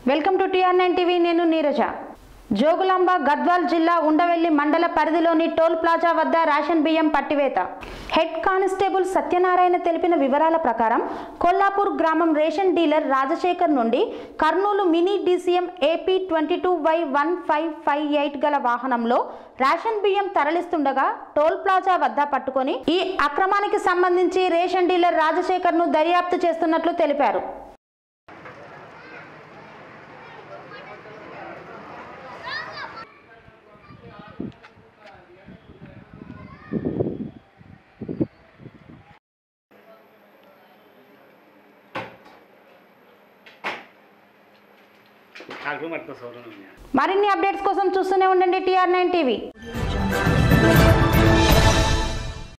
welcome to TR nine TV నేను నీరజ జోగులాంబ గద్వాల్ జిల్లా ఉండవెల్లి మండల పరిధిలోని టోల్ ప్లాజా వద్ద రేషన్ బియ్యం పట్టివేత హెడ్ కానిస్టేబుల్ సత్యనారాయణ తెలిపిన వివరాల ప్రకారం కొల్లాపూర్ గ్రామం రేషన్ డీలర్ రాజశేఖర్ నుండి Kurnool mini DCM AP twenty two Y one five five eight గల వాహనంలో రేషన్ బియ్యం తరలిస్తుండగా టోల్ ప్లాజా వద్ద పట్టుకొని ఈ అక్రమానికి సంబంధించి రేషన్ డీలర్ రాజశేఖర్ ను దర్యాప్తు చేస్తున్నట్లు తెలిపారు నాకు మట్టుకో సౌరం మరిన్ని అప్డేట్స్ కోసం చూస్తూనే ఉండండి టీఆర్ నైన్ టీవీ